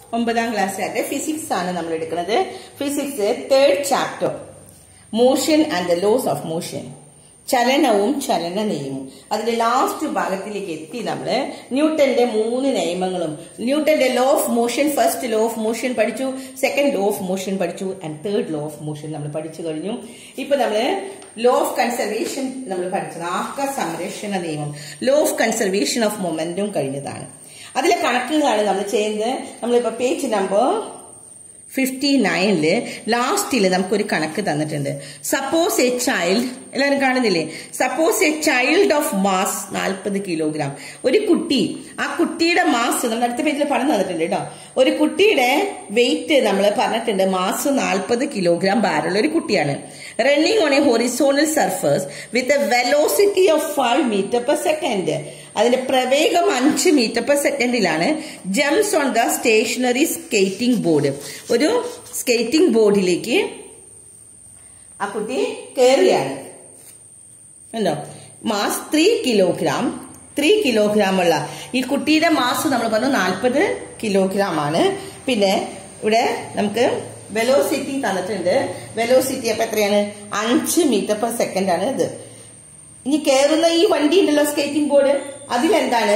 ഒമ്പതാം ക്ലാസ്സിലായിട്ട് ഫിസിക്സ് ആണ് നമ്മൾ എടുക്കുന്നത് physics third chapter motion and the laws of motion ചലനവും ചലന നിയമവും അതിന്റെ ലാസ്റ്റ് ഭാഗത്തിലേക്ക് എത്തി നമ്മൾ ന്യൂട്ടന്റെ മൂന്ന് നിയമങ്ങളും ന്യൂട്ടന്റെ law of motion first law of motion പഠിച്ചു സെക്കൻഡ് ലോ ഓഫ് മോഷൻ പഠിച്ചു and third law of motion നമ്മൾ പഠിച്ചു കഴിഞ്ഞു ഇപ്പൊ നമ്മൾ ലോ ഓഫ് കൺസർവേഷൻ നമ്മൾ പഠിച്ചത് ആക്ക സംരക്ഷണ നിയമം ലോ ഓഫ് കൺസർവേഷൻ ഓഫ് മൊമെന്റും കഴിഞ്ഞതാണ് അതിലെ കണക്കുകളാണ് നമ്മൾ ചെയ്യുന്നത് നമ്മളിപ്പോ പേജ് നമ്പർ ഫിഫ്റ്റി നയനില് ലാസ്റ്റിൽ നമുക്കൊരു കണക്ക് തന്നിട്ടുണ്ട് സപ്പോസ് എ ചൈൽഡ് എല്ലാവരും കാണുന്നില്ലേ suppose a child of mass നാൽപ്പത് കിലോഗ്രാം ഒരു കുട്ടി ആ കുട്ടിയുടെ മാസ് നമ്മൾ അടുത്ത പേജിൽ പറഞ്ഞു തന്നിട്ടുണ്ട് കേട്ടോ ഒരു കുട്ടിയുടെ വെയിറ്റ് നമ്മൾ പറഞ്ഞിട്ടുണ്ട് മാസ് നാൽപ്പത് കിലോഗ്രാം ഭാരമുള്ള ഒരു കുട്ടിയാണ് running on a horizontal surface with a velocity of five metre per second അതിന്റെ പ്രവേഗം അഞ്ച് മീറ്റർ പെർ സെക്കൻഡിലാണ് jumps on the stationary skating board ഒരു സ്കേറ്റിംഗ് ബോർഡിലേക്ക് ആ കുട്ടി കയറിയാണ് ഉണ്ടോ mass three kilogram three kilogram ഉള്ള ഈ കുട്ടിയുടെ മാസ് നമ്മൾ പറഞ്ഞു നാൽപ്പത് കിലോഗ്രാം ആണ് പിന്നെ ഇവിടെ നമുക്ക് വെലോസിറ്റി തന്നിട്ടുണ്ട് വെലോസിറ്റി അപ്പൊ എത്രയാണ് അഞ്ച് മീറ്റർ പെർ സെക്കൻഡ് ആണ് ഇത് ഇനി കയറുന്ന ഈ വണ്ടി ഉണ്ടല്ലോ സ്കേറ്റിംഗ് ബോർഡ് അതിലെന്താണ്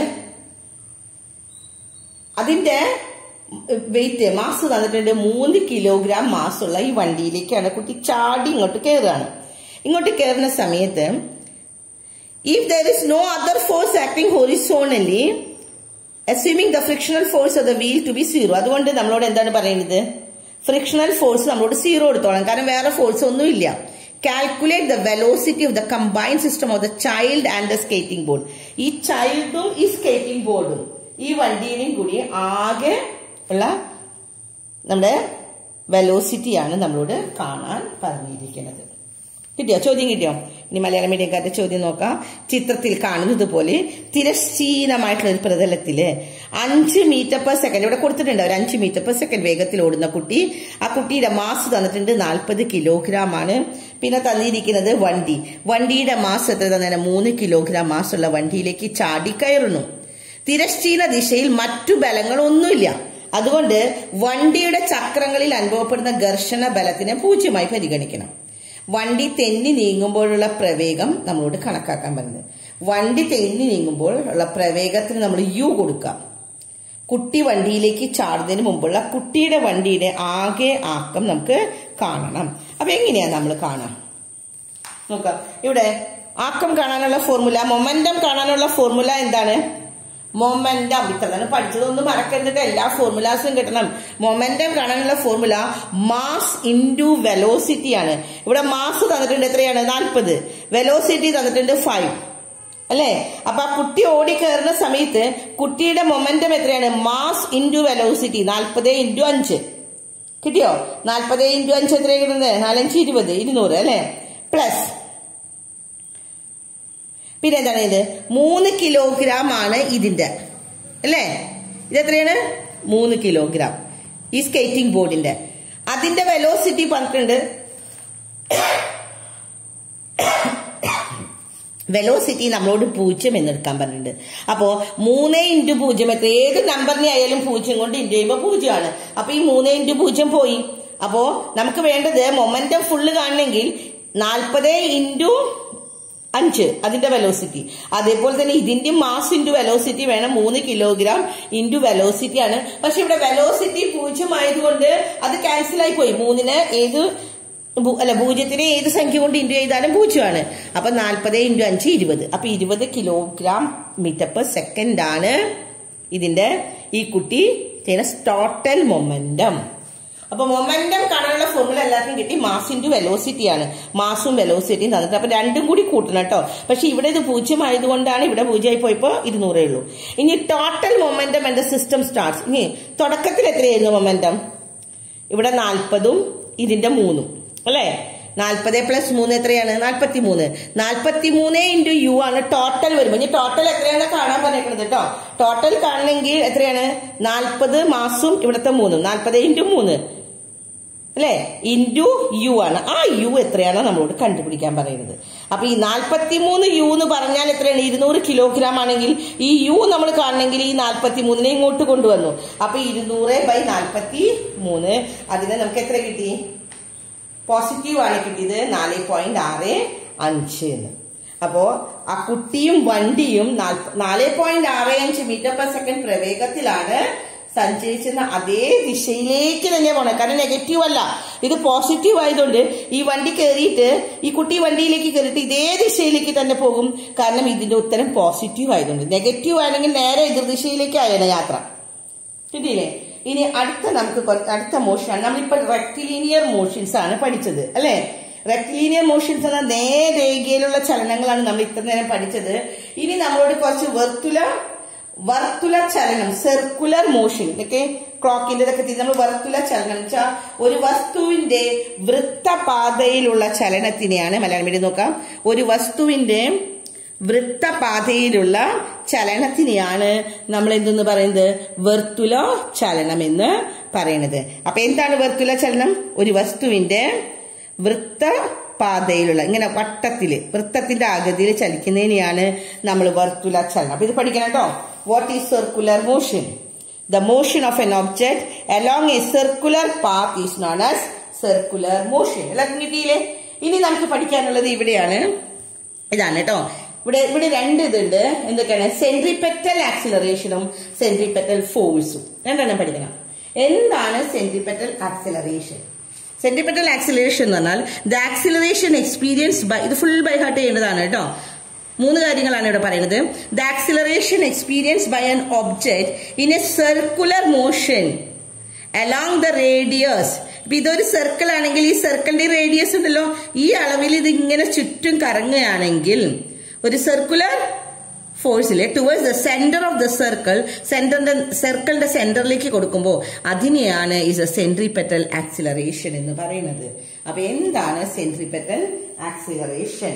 അതിന്റെ വെയിറ്റ് മാസ് തന്നിട്ടുണ്ട് മൂന്ന് കിലോഗ്രാം മാസുള്ള ഈ വണ്ടിയിലേക്കാണ് കുട്ടി ചാടി ഇങ്ങോട്ട് കയറുകയാണ് ഇങ്ങോട്ട് കയറുന്ന സമയത്ത് if there is no other force acting horizontally assuming the frictional force of the wheel to be zero അതുകൊണ്ട് നമ്മളോട് എന്താണ് പറയുന്നത് ഫ്രിക്ഷണൽ ഫോഴ്സ് നമ്മളോട് സീറോ എടുത്തോളാം കാരണം വേറെ ഫോഴ്സ് ഒന്നുമില്ല calculate the velocity of the combined system of the child and the skating board ഈ ചൈൽഡും ഈ സ്കേറ്റിംഗ് ബോർഡും ഈ വണ്ടിയിലും കൂടി ആകെ ഉള്ള നമ്മുടെ വെലോസിറ്റിയാണ് നമ്മളോട് കാണാൻ പറഞ്ഞിരിക്കുന്നത് കിട്ടിയോ ചോദ്യം കിട്ടിയോ ഇനി മലയാളം മീഡിയക്കാരുടെ ചോദ്യം നോക്കാം ചിത്രത്തിൽ കാണുന്നത് പോലെ തിരശ്ചീനമായിട്ടുള്ള ഒരു പ്രതലത്തില് അഞ്ച് മീറ്റർ പെർ സെക്കൻഡ് ഇവിടെ കൊടുത്തിട്ടുണ്ട് ഒരു അഞ്ച് മീറ്റർ പെർ സെക്കൻഡ് വേഗത്തിൽ ഓടുന്ന കുട്ടി ആ കുട്ടിയുടെ മാസ് തന്നിട്ടുണ്ട് നാൽപ്പത് കിലോഗ്രാം ആണ് പിന്നെ തന്നിരിക്കുന്നത് വണ്ടി വണ്ടിയുടെ മാസ് എത്ര തന്നെ മൂന്ന് കിലോഗ്രാം മാസുള്ള വണ്ടിയിലേക്ക് ചാടി കയറുന്നു തിരശ്ചീന ദിശയിൽ മറ്റു ബലങ്ങളൊന്നുമില്ല അതുകൊണ്ട് വണ്ടിയുടെ ചക്രങ്ങളിൽ അനുഭവപ്പെടുന്ന ഘർഷണ ബലത്തിനെ പൂജ്യമായി പരിഗണിക്കണം വണ്ടി തെന്നി നീങ്ങുമ്പോഴുള്ള പ്രവേഗം നമ്മളോട് കണക്കാക്കാൻ പറ്റുന്നത് വണ്ടി തെന്നി നീങ്ങുമ്പോൾ ഉള്ള പ്രവേഗത്തിന് നമ്മൾ യു കൊടുക്കാം കുട്ടി വണ്ടിയിലേക്ക് ചാടുന്നതിന് മുമ്പുള്ള കുട്ടിയുടെ വണ്ടിയുടെ ആകെ ആക്കം നമുക്ക് കാണണം അപ്പൊ എങ്ങനെയാ നമ്മൾ കാണാം നോക്കാം ഇവിടെ ആക്കം കാണാനുള്ള ഫോർമുല മൊമെന്റം കാണാനുള്ള ഫോർമുല എന്താണ് മൊമെന്റം ഇത്ര തന്നെ പഠിച്ചതൊന്നും മറക്കരുത് എല്ലാ ഫോർമുലാസും കിട്ടണം മൊമെന്റം കാണാനുള്ള ഫോർമുല മാസ് ഇൻറ്റു വെലോസിറ്റി ആണ് ഇവിടെ മാസ് തന്നിട്ടുണ്ട് എത്രയാണ് നാൽപ്പത് വെലോസിറ്റി തന്നിട്ടുണ്ട് ഫൈവ് അല്ലേ അപ്പൊ ആ കുട്ടി ഓടി കയറുന്ന സമയത്ത് കുട്ടിയുടെ മൊമെന്റം എത്രയാണ് മാസ് ഇൻറ്റു വെലോസിറ്റി നാൽപ്പത് ഇൻറ്റു അഞ്ച് കിട്ടിയോ നാൽപ്പത് ഇൻറ്റു അഞ്ച് എത്രയാണ് കിട്ടുന്നത് നാലഞ്ച് ഇരുപത് ഇരുന്നൂറ് അല്ലേ പ്ലസ് പിന്നെ എന്താണ് ഇത് മൂന്ന് കിലോഗ്രാം ആണ് ഇതിന്റെ അല്ലേ ഇതെത്രയാണ് മൂന്ന് കിലോഗ്രാം ഈ സ്കേറ്റിംഗ് ബോർഡിന്റെ അതിന്റെ വെലോസിറ്റി പറഞ്ഞിട്ടുണ്ട് വെലോസിറ്റി നമ്മളോട് പൂജ്യം എന്നെടുക്കാൻ പറഞ്ഞിട്ടുണ്ട് അപ്പോ മൂന്ന് ഇൻറ്റു പൂജ്യം എത്ര ഏത് നമ്പറിനെ ആയാലും പൂജ്യം കൊണ്ട് ഇൻറ്റു ചെയ്യുമ്പോൾ പൂജ്യമാണ് അപ്പൊ ഈ മൂന്ന് ഇൻറ്റു പൂജ്യം പോയി അപ്പോ നമുക്ക് വേണ്ടത് മൊമെന്റം ഫുള്ള് കാണണമെങ്കിൽ നാൽപ്പത് ഇൻറ്റു അഞ്ച് അതിന്റെ വെലോസിറ്റി അതേപോലെ തന്നെ ഇതിന്റെ മാസ് ഇൻറ്റു വെലോസിറ്റി വേണം മൂന്ന് കിലോഗ്രാം ഇൻറ്റു വെലോസിറ്റി ആണ് പക്ഷെ ഇവിടെ വെലോസിറ്റി പൂജ്യം ആയതുകൊണ്ട് അത് ക്യാൻസൽ ആയി പോയി മൂന്നിന് ഏത് അല്ല പൂജ്യത്തിന് ഏത് സംഖ്യ കൊണ്ട് ഇൻറ്റു ചെയ്താലും പൂജ്യമാണ് അപ്പൊ നാൽപ്പത് ഇൻറ്റു അഞ്ച് ഇരുപത് അപ്പൊ ഇരുപത് കിലോഗ്രാം മീറ്റർ പെർ സെക്കൻഡ് ആണ് ഇതിന്റെ ഈ കുട്ടി ചെയ്യുന്ന ടോട്ടൽ മൊമെന്റം അപ്പൊ മൊമെന്റം കാണാനുള്ള ഫോർമുല എല്ലാവർക്കും കിട്ടി മാസ് ഇൻറ്റു വെലോസിറ്റി ആണ് മാസും വെലോസിറ്റിയും തന്നിട്ട് അപ്പൊ രണ്ടും കൂടി കൂട്ടണം കേട്ടോ പക്ഷെ ഇവിടെ ഇത് പൂജ്യം ആയതുകൊണ്ടാണ് ഇവിടെ പൂജ്യമായി പോയപ്പോ ഇരുന്നൂറേ ഉള്ളൂ ഇനി ടോട്ടൽ മൊമെന്റം എന്റെ സിസ്റ്റം സ്റ്റാർട്ട്സ് ഇനി തുടക്കത്തിൽ എത്രയായിരുന്നു മൊമെന്റം ഇവിടെ നാൽപ്പതും ഇതിന്റെ മൂന്നും അല്ലേ നാൽപ്പത് പ്ലസ് മൂന്ന് എത്രയാണ് നാൽപ്പത്തി മൂന്ന് നാൽപ്പത്തി മൂന്ന് ഇൻറ്റു യു ആണ് ടോട്ടൽ വരുമ്പോൾ ഇനി ടോട്ടൽ എത്രയാണ് കാണാൻ പറഞ്ഞേക്കുന്നത് കേട്ടോ ടോട്ടൽ കാണണമെങ്കിൽ എത്രയാണ് നാൽപ്പത് മാസും ഇവിടുത്തെ മൂന്നും നാൽപ്പത് ഇൻറ്റു മൂന്ന് അല്ലെ ഇൻറ്റു യു ആണ് ആ യു എത്രയാണോ നമ്മളോട് കണ്ടുപിടിക്കാൻ പറയുന്നത് അപ്പൊ ഈ നാൽപ്പത്തി മൂന്ന് യു എന്ന് പറഞ്ഞാൽ എത്രയാണ് ഇരുന്നൂറ് കിലോഗ്രാം ആണെങ്കിൽ ഈ യു നമ്മൾ കാണണമെങ്കിൽ ഈ നാൽപ്പത്തി മൂന്നിനെ ഇങ്ങോട്ട് കൊണ്ടുവന്നു അപ്പൊ ഇരുന്നൂറ് ബൈ നാൽപ്പത്തി മൂന്ന് അതിന് നമുക്ക് എത്ര കിട്ടി പോസിറ്റീവ് ആണ് കിട്ടിയത് നാല് പോയിന്റ് ആറ് അഞ്ച് എന്ന് അപ്പോ ആ കുട്ടിയും വണ്ടിയും നാല് പോയിന്റ് ആറ് അഞ്ച് മീറ്റർ പെർ സെക്കൻഡ് പ്രവേഗത്തിലാണ് സഞ്ചരിച്ചിരുന്ന അതേ ദിശയിലേക്ക് തന്നെ പോകണം കാരണം നെഗറ്റീവ് അല്ല ഇത് പോസിറ്റീവ് ആയതുകൊണ്ട് ഈ വണ്ടി കയറിയിട്ട് ഈ കുട്ടി വണ്ടിയിലേക്ക് കയറിയിട്ട് ഇതേ ദിശയിലേക്ക് തന്നെ പോകും കാരണം ഇതിന്റെ ഉത്തരം പോസിറ്റീവ് ആയതുകൊണ്ട് നെഗറ്റീവ് ആണെങ്കിൽ നേരെ എതിർദിശയിലേക്കായാണ് യാത്ര കിട്ടിയില്ലേ ഇനി അടുത്ത നമുക്ക് കുറച്ച് അടുത്ത മോഷനാണ് നമ്മളിപ്പോ റെക്ടിലീനിയർ മോഷൻസ് ആണ് പഠിച്ചത് അല്ലെ റെക്ടിലീനിയർ മോഷൻസ് എന്ന നേരേഖയിലുള്ള ചലനങ്ങളാണ് നമ്മൾ ഇത്ര നേരം പഠിച്ചത് ഇനി നമ്മളോട് കുറച്ച് വർത്തുല വർത്തുല ചലനം സർക്കുലർ മോഷൻ ഓക്കെ ക്ലോക്കിന്റെ ഇതൊക്കെ നമ്മൾ വർത്തുല ചലനം വെച്ചാൽ ഒരു വസ്തുവിന്റെ വൃത്തപാതയിലുള്ള ചലനത്തിനെയാണ് മലയാളം മീഡിയം നോക്കാം ഒരു വസ്തുവിന്റെ വൃത്തപാതയിലുള്ള ചലനത്തിനെയാണ് നമ്മൾ എന്തെന്ന് പറയുന്നത് വെർത്തുല ചലനം എന്ന് പറയുന്നത് അപ്പൊ എന്താണ് വെർത്തുല ചലനം ഒരു വസ്തുവിന്റെ വൃത്തപാതയിലുള്ള ഇങ്ങനെ വട്ടത്തില് വൃത്തത്തിന്റെ ആകൃതിയിൽ ചലിക്കുന്നതിനെയാണ് നമ്മൾ വർത്തുല ചലനം അപ്പൊ ഇത് പഠിക്കണം കേട്ടോ what is circular motion the motion of an object along a circular path is known as circular motion എല്ലാവർക്കും കിട്ടിയില്ലേ ഇനി നമുക്ക് പഠിക്കാനുള്ളത് ഇവിടെയാണ് ഇതാണ് കേട്ടോ ഇവിടെ ഇവിടെ രണ്ട് ഇതുണ്ട് എന്തൊക്കെയാണ് സെൻട്രിപെറ്റൽ ആക്സിലറേഷനും സെൻട്രിപെറ്റൽ ഫോഴ്സും രണ്ടെണ്ണം പഠിക്കണം എന്താണ് സെൻട്രിപെറ്റൽ ആക്സിലറേഷൻ സെൻട്രിപെറ്റൽ ആക്സിലറേഷൻ എന്ന് പറഞ്ഞാൽ ദ ആക്സിലറേഷൻ എക്സ്പീരിയൻസ് ബൈ ഇത് ഫുൾ ബൈ ഹാർട്ട് ചെയ്യേണ്ടതാണ് കേട്ടോ മൂന്ന് കാര്യങ്ങളാണ് ഇവിടെ പറയുന്നത് the acceleration experience by an object in a circular motion along the radius ഇപ്പൊ ഇതൊരു സർക്കിൾ ആണെങ്കിൽ ഈ സർക്കിളിന്റെ റേഡിയസ് ഉണ്ടല്ലോ ഈ അളവിൽ ഇത് ഇങ്ങനെ ചുറ്റും കറങ്ങുകയാണെങ്കിൽ ഒരു സർക്കുലർ ഫോഴ്സിലെ towards the centre of the circle സെന്ററിന്റെ സർക്കിളിന്റെ സെന്ററിലേക്ക് കൊടുക്കുമ്പോൾ അതിനെയാണ് ഇസ് എ സെൻട്രിപെറ്റൽ ആക്സിലറേഷൻ എന്ന് പറയുന്നത് അപ്പൊ എന്താണ് സെൻട്രിപെറ്റൽ ആക്സിലറേഷൻ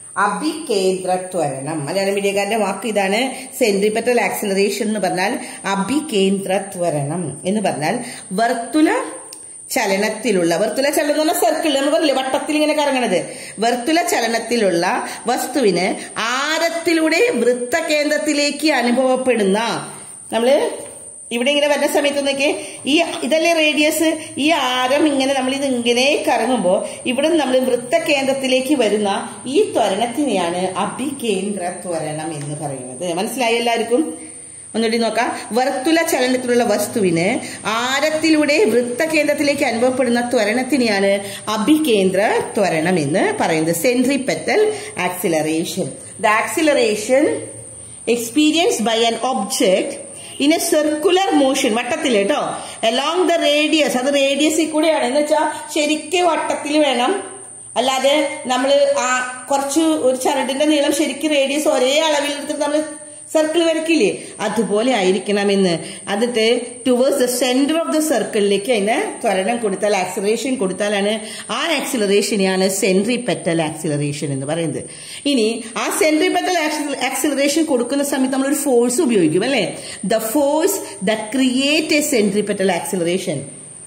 അഭികേന്ദ്രത്വരണം മലയാളം മീഡിയക്കാരന്റെ വാക്ക് ഇതാണ് സെൻട്രിപെറ്റൽ ആക്സിലറേഷൻ എന്ന് പറഞ്ഞാൽ അഭികേന്ദ്രത്വരണം എന്ന് പറഞ്ഞാൽ വർത്തുല ചലനത്തിലുള്ള വർത്തുല ചലനം എന്ന് പറഞ്ഞാൽ സർക്കിൾ നമ്മൾ പറയില്ലേ വട്ടത്തിൽ ഇങ്ങനെ കറങ്ങണത് വർത്തുല ചലനത്തിലുള്ള വസ്തുവിന് ആരത്തിലൂടെ വൃത്തകേന്ദ്രത്തിലേക്ക് അനുഭവപ്പെടുന്ന നമ്മള് ഇവിടെ ഇങ്ങനെ വരുന്ന സമയത്ത് നോക്കിയേ ഈ ഇതല്ലേ റേഡിയസ് ഈ ആരം ഇങ്ങനെ നമ്മൾ ഇത് ഇങ്ങനെ കറങ്ങുമ്പോൾ ഇവിടെ നമ്മൾ വൃത്തകേന്ദ്രത്തിലേക്ക് വരുന്ന ഈ ത്വരണത്തിനെയാണ് അഭികേന്ദ്ര ത്വരണം എന്ന് പറയുന്നത് മനസ്സിലായി എല്ലാവർക്കും ഒന്നുകൂടി നോക്കാം വർത്തുല ചലനത്തിലുള്ള വസ്തുവിന് ആരത്തിലൂടെ വൃത്തകേന്ദ്രത്തിലേക്ക് അനുഭവപ്പെടുന്ന ത്വരണത്തിനെയാണ് അഭികേന്ദ്ര ത്വരണം എന്ന് പറയുന്നത് centripetal acceleration the acceleration experience by an object in a circular motion വട്ടത്തിൽ കേട്ടോ അലോങ് ദ റേഡിയസ് അത് റേഡിയസിൽ കൂടെയാണ് എന്ന് വെച്ചാൽ ശരിക്കും വട്ടത്തിൽ വേണം അല്ലാതെ നമ്മൾ ആ കുറച്ച് ഒരു ചരടിന്റെ നീളം ശരിക്കും റേഡിയസ് ഒരേ അളവിൽ എടുത്തിട്ട് നമ്മൾ സർക്കിൾ വരയ്ക്കില്ലേ അതുപോലെ ആയിരിക്കണമെന്ന് എന്നിട്ട് towards the centre of the സർക്കിളിലേക്ക് അതിന് ത്വരണം കൊടുത്താൽ ആക്സിലറേഷൻ കൊടുത്താലാണ് ആ ആക്സിലറേഷനെയാണ് സെൻട്രിപെറ്റൽ ആക്സിലറേഷൻ എന്ന് പറയുന്നത് ഇനി ആ സെൻട്രിപെറ്റൽ ആക്സിലറേഷൻ കൊടുക്കുന്ന സമയത്ത് നമ്മൾ ഒരു ഫോഴ്സ് ഉപയോഗിക്കും അല്ലെ the force the create a centripetal acceleration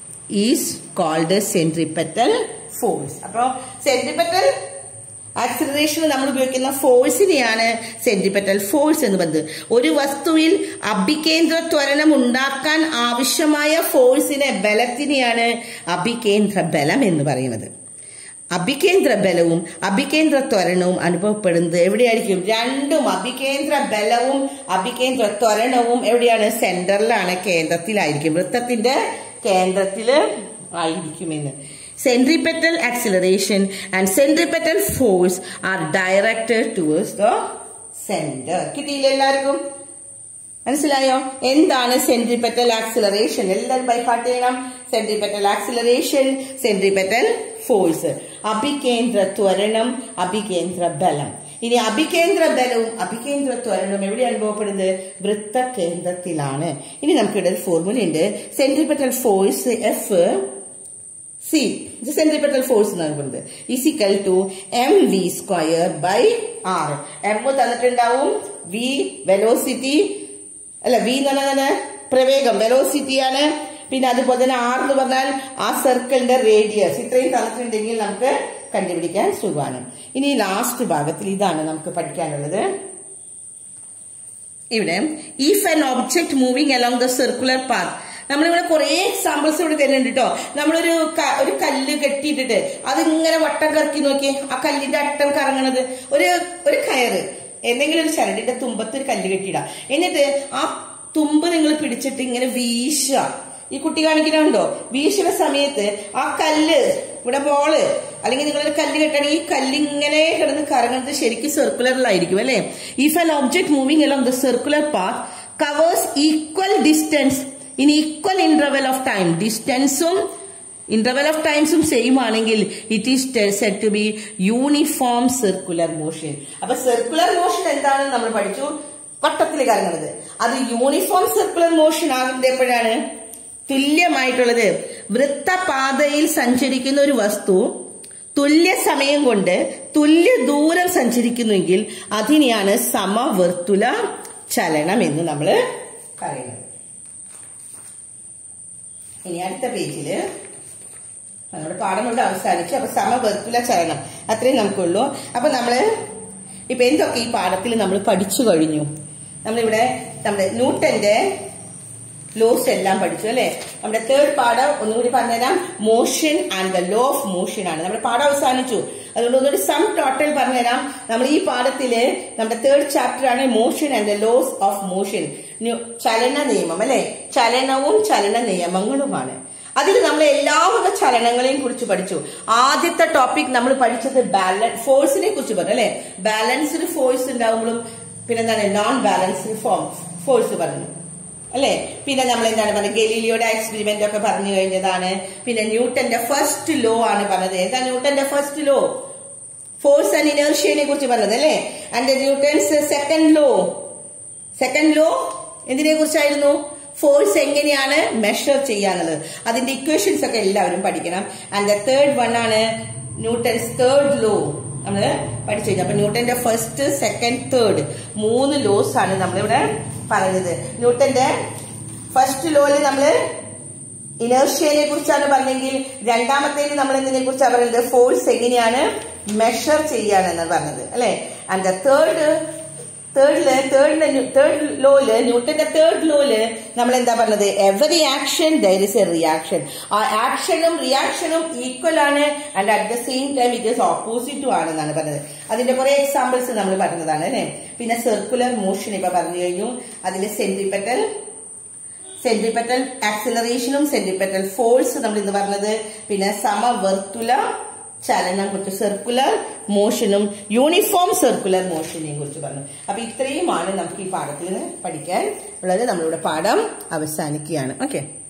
is called centripetal force അപ്പൊ സെൻട്രിപെറ്റൽ ആക്സിലറേഷൻ നമ്മൾ ഉപയോഗിക്കുന്ന ഫോഴ്സിനെയാണ് സെന്റിപെറ്റൽ ഫോഴ്സ് എന്ന് പറയുന്നത് ഒരു വസ്തുവിൽ അഭികേന്ദ്ര ത്വരണം ഉണ്ടാക്കാൻ ആവശ്യമായ ഫോഴ്സിനെ ബലത്തിനെയാണ് അഭികേന്ദ്ര ബലം എന്ന് പറയുന്നത് അഭികേന്ദ്ര ബലവും അഭികേന്ദ്ര ത്വരണവും അനുഭവപ്പെടുന്നത് എവിടെയായിരിക്കും രണ്ടും അഭികേന്ദ്ര ബലവും അഭികേന്ദ്ര ത്വരണവും എവിടെയാണ് സെന്ററിലാണ് കേന്ദ്രത്തിലായിരിക്കും വൃത്തത്തിന്റെ കേന്ദ്രത്തില് ആയിരിക്കുമെന്ന് centripetal acceleration and centripetal force are directed towards the center കിട്ടിയില്ല എല്ലാവർക്കും മനസ്സിലായോ എന്താണ് സെൻട്രിപെറ്റൽ ആക്സിലറേഷൻ എല്ലാവരും ബൈഹാർട്ട് ചെയ്യണം സെൻട്രിപെറ്റൽ ആക്സിലറേഷൻ സെൻട്രിപെറ്റൽ ഫോഴ്സ് അഭികേന്ദ്ര ത്വരണം അഭികേന്ദ്ര ബലം ഇനി അഭികേന്ദ്ര ബലവും അഭികേന്ദ്ര ത്വരണവും എവിടെ അനുഭവപ്പെടുന്നത് വൃത്തകേന്ദ്രത്തിലാണ് ഇനി നമുക്കിവിടെ ഒരു ഫോർമുല ഉണ്ട് സെൻട്രിപെറ്റൽ ഫോഴ്സ് എഫ് സി ഇത് സെൻട്രിപെറ്റൽ ഫോഴ്സ് എന്ന് പറയുന്നത് is equal to M V square by R M തന്നിട്ടുണ്ടാവും വി വെലോസിറ്റി അല്ല വി എന്ന് പറഞ്ഞാൽ പ്രവേഗം വെലോസിറ്റിയാണ് പിന്നെ അതുപോലെ തന്നെ ആർ എന്ന് പറഞ്ഞാൽ ആ സർക്കിളിന്റെ റേഡിയസ് ഇത്രയും തന്നിട്ടുണ്ടെങ്കിൽ നമുക്ക് കണ്ടുപിടിക്കാൻ സുഖമാണ് ഇനി ലാസ്റ്റ് ഭാഗത്തിൽ ഇതാണ് നമുക്ക് പഠിക്കാനുള്ളത് ഇവിടെ if an object moving along the circular path നമ്മളിവിടെ കുറെ എക്സാമ്പിൾസ് ഇവിടെ തരുന്നുണ്ട് കേട്ടോ നമ്മളൊരു ക- ഒരു കല്ല് കെട്ടിയിട്ടിട്ട് അതിങ്ങനെ വട്ടം കറക്കി നോക്കി ആ കല്ലിന്റെ അട്ടം കറങ്ങണത് ഒരു ഒരു കയറ് എന്തെങ്കിലും ഒരു ചരടിന്റെ തുമ്പത്ത് ഒരു കല്ല് കെട്ടിയിടാം എന്നിട്ട് ആ തുമ്പ് നിങ്ങൾ പിടിച്ചിട്ട് ഇങ്ങനെ വീശുക ഈ കുട്ടി കാണിക്കണുണ്ടോ വീശുന്ന സമയത്ത് ആ കല്ല് ഇവിടെ ബോള് അല്ലെങ്കിൽ നിങ്ങളൊരു കല്ല് കെട്ടണമെങ്കിൽ ഈ കല്ല് ഇങ്ങനെ കിടന്ന് കറങ്ങുന്നത് ശരിക്കും സർക്കുലറിലായിരിക്കും അല്ലെ if an object moving along the circular path covers equal distance in equal interval of time ഡിസ്റ്റൻസും ഇന്റർവെൽ ഓഫ് ടൈംസും സെയിം ആണെങ്കിൽ it is said to be uniform circular motion അപ്പൊ സർക്കുലർ മോഷൻ എന്താണെന്ന് നമ്മൾ പഠിച്ചു വട്ടത്തിൽ കറങ്ങുന്നത് അത് യൂണിഫോം സർക്കുലർ മോഷൻ ആകുന്നത് എപ്പോഴാണ് തുല്യമായിട്ടുള്ളത് വൃത്തപാതയിൽ സഞ്ചരിക്കുന്ന ഒരു വസ്തു തുല്യ സമയം കൊണ്ട് തുല്യ ദൂരം സഞ്ചരിക്കുന്നുവെങ്കിൽ അതിനെയാണ് സമവർത്തുല ചലനം എന്ന് നമ്മൾ പറയുന്നത് ഇനി അടുത്ത പേജില് നമ്മുടെ പാഠം ഇവിടെ അവസാനിച്ചു അപ്പൊ സമവർത്തുല ചലനം അത്രയും നമുക്കുള്ളൂ അപ്പൊ നമ്മള് ഇപ്പൊ എന്തൊക്കെ ഈ പാഠത്തിൽ നമ്മൾ പഠിച്ചു കഴിഞ്ഞു നമ്മളിവിടെ നമ്മുടെ ന്യൂട്ടന്റെ ലോസ് എല്ലാം പഠിച്ചു അല്ലെ നമ്മുടെ തേർഡ് പാഠം ഒന്നുകൂടി പറഞ്ഞുതരാം motion and the law of motion ആണ് നമ്മുടെ പാഠം അവസാനിച്ചു അതുകൊണ്ട് ഒന്നുകൂടി സം ടോട്ടൽ പറഞ്ഞുതരാം നമ്മൾ ഈ പാഠത്തില് നമ്മുടെ തേർഡ് ചാപ്റ്റർ ആണ് motion and the laws of motion ചലന നിയമം അല്ലെ ചലനവും ചലന നിയമങ്ങളുമാണ് അതിൽ നമ്മൾ എല്ലാവരുടെ ചലനങ്ങളെയും കുറിച്ച് പഠിച്ചു ആദ്യത്തെ ടോപ്പിക് നമ്മൾ പഠിച്ചത് ബാലൻസ് ഫോഴ്സിനെ കുറിച്ച് പറഞ്ഞു അല്ലെ ബാലൻസ്ഡ് ഫോഴ്സ് ഉണ്ടാകുമ്പോഴും പിന്നെന്താണ് നോൺ ബാലൻസ്ഡ് ഫോം ഫോഴ്സ് പറഞ്ഞു അല്ലെ പിന്നെ നമ്മൾ എന്താണ് പറഞ്ഞത് ഗലീലിയോയുടെ എക്സ്പെരിമെന്റ് ഒക്കെ പറഞ്ഞു കഴിഞ്ഞതാണ് പിന്നെ ന്യൂട്ടന്റെ ഫസ്റ്റ് ലോ ആണ് പറഞ്ഞത് എന്താ ന്യൂട്ടന്റെ ഫസ്റ്റ് ലോ ഫോഴ്സ് ആൻഡ് ഇനേർഷ്യനെ കുറിച്ച് പറഞ്ഞത് അല്ലെ and Newton's second law second law എന്തിനെ കുറിച്ചായിരുന്നു ഫോഴ്സ് എങ്ങനെയാണ് മെഷർ ചെയ്യാന്നുള്ളത് അതിന്റെ ഇക്വേഷൻസ് ഒക്കെ എല്ലാവരും പഠിക്കണം ആൻഡ് ദ തേർഡ് വൺ ആണ് ന്യൂട്ടൻസ് തേർഡ് ലോ നമ്മൾ പഠിച്ചു കഴിഞ്ഞു അപ്പൊ ന്യൂട്ടന്റെ ഫസ്റ്റ് സെക്കൻഡ് തേർഡ് മൂന്ന് ലോസ് ആണ് നമ്മളിവിടെ പറഞ്ഞത് ന്യൂട്ടന്റെ ഫസ്റ്റ് ലോയില് നമ്മള് ഇനേർഷ്യനെ കുറിച്ചാണ് പറഞ്ഞെങ്കിൽ രണ്ടാമത്തേല് നമ്മൾ എന്തിനെ കുറിച്ചാണ് പറയുന്നത് ഫോഴ്സ് എങ്ങനെയാണ് മെഷർ ചെയ്യാനെന്ന് പറഞ്ഞത് അല്ലെ ആൻഡ് ദ തേർഡ് തേർഡില് തേർഡില് തേർഡ് ലോയില് ന്യൂട്ടന്റെ തേർഡ് ലോയില് നമ്മൾ എന്താ പറഞ്ഞത് every action there is a reaction ആ ആക്ഷനും റിയാക്ഷനും ഈക്വൽ ആണ് and at the same time it is ഓപ്പോസിറ്റും ആണെന്നാണ് പറഞ്ഞത് അതിന്റെ കുറെ എക്സാമ്പിൾസ് നമ്മൾ പറഞ്ഞതാണ് അല്ലെ പിന്നെ സർക്കുലർ മോഷൻ ഇപ്പൊ പറഞ്ഞു കഴിഞ്ഞു അതിന്റെ സെന്റിപ്പറ്റൽ സെന്റിപ്പറ്റൽ ആക്സിലറേഷനും സെന്റിപ്പറ്റൽ ഫോഴ്സ് നമ്മൾ ഇന്ന് പറഞ്ഞത് പിന്നെ സമവർത്തുല ചലനം കുറിച്ച് സർക്കുലർ മോഷനും യൂണിഫോം സർക്കുലർ മോഷനെയും കുറിച്ച് പറഞ്ഞു അപ്പൊ ഇത്രയുമാണ് നമുക്ക് ഈ പാഠത്തിൽ നിന്ന് പഠിക്കാൻ ഉള്ളത് നമ്മളിവിടെ പാഠം അവസാനിക്കുകയാണ് ഓക്കെ